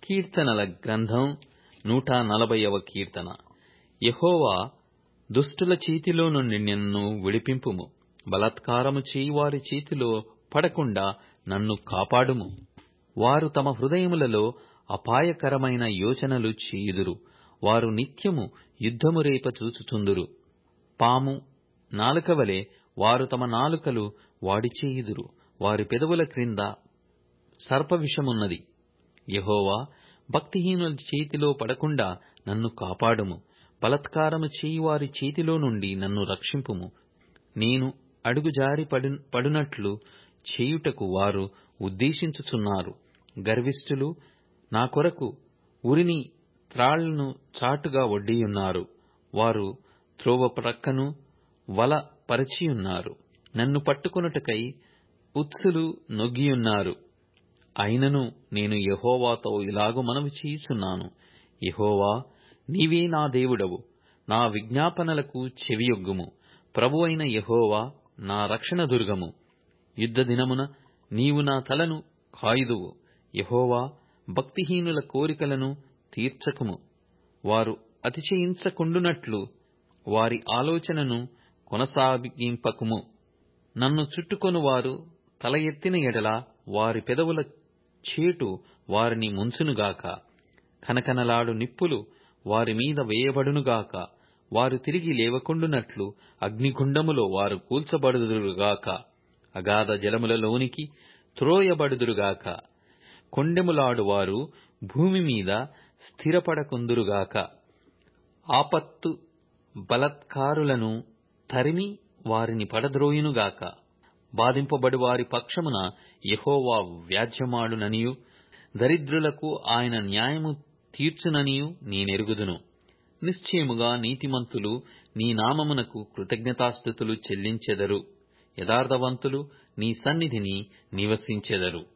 కీర్తనల గ్రంథం నూట నలభైవ కీర్తన యెహోవా దుష్టుల చేతిలో నుండి నన్ను విడిపింపుము బలాత్కారము చేయువారి చేతిలో పడకుండా నన్ను కాపాడుము వారు తమ హృదయములలో అపాయకరమైన యోచనలు చేయుదురు వారు నిత్యము యుద్ధము రేప చూచుచుందురు పాము నాలుక వలె వారు తమ నాలుకలు వాడి చేయుదురు వారి పెదవుల క్రింద సర్పవిషమున్నది యెహోవా భక్తిహీనుల చేతిలో పడకుండా నన్ను కాపాడుము బలాత్కారము చేయువారి చేతిలో నుండి నన్ను రక్షింపుము నేను అడుగుజారి పడునట్లు చేయుటకు వారు ఉద్దేశించుచున్నారు గర్విష్ఠులు నా కొరకు ఉరిని త్రాళ్లను చాటుగా ఒడ్డియున్నారు వారు త్రోవ ప్రక్కను వల పరచియున్నారు నన్ను పట్టుకొనుటకై ఉత్సులు నొగ్గియున్నారు అయినను నేను యెహోవాతో ఇలాగు మనవి చేయుచున్నాను యెహోవా నీవే నా దేవుడవు నా విజ్ఞాపనలకు చెవియొగ్గుము ప్రభువైన యెహోవా నా రక్షణ దుర్గము యుద్ధ దినమున నీవు నా తలను కాయుదువు యెహోవా భక్తిహీనుల కోరికలను తీర్చకుము వారు అతిశయించకుండునట్లు వారి ఆలోచనను కొనసాగింపకుము నన్ను చుట్టుకొను వారు తల ఎత్తిన ఎడల వారి పెదవుల చేటు వారిని ముంచునుగాక కనకనలాడు నిప్పులు వారి మీద వేయబడునుగాక వారు తిరిగి లేవకుండునట్లు అగ్నిగుండములో వారు కూల్చబడుదురుగాక అగాధ జలములలోనికి త్రోయబడుదురుగాక కొండెములాడు వారు భూమి మీద స్థిరపడకుందురుగాక ఆపత్తు బలత్కారులను తరిమి వారిని పడద్రోయునుగాక బాధింపబడు వారి పక్షమున యెహోవా వ్యాజ్యమాడుననియు దరిద్రులకు ఆయన న్యాయము తీర్చుననియు నేనెరుగుదును నిశ్చయముగా నీతిమంతులు నీ నామమునకు కృతజ్ఞతాస్థుతులు చెల్లించెదరు యథార్థవంతులు నీ సన్నిధిని నివసించెదరు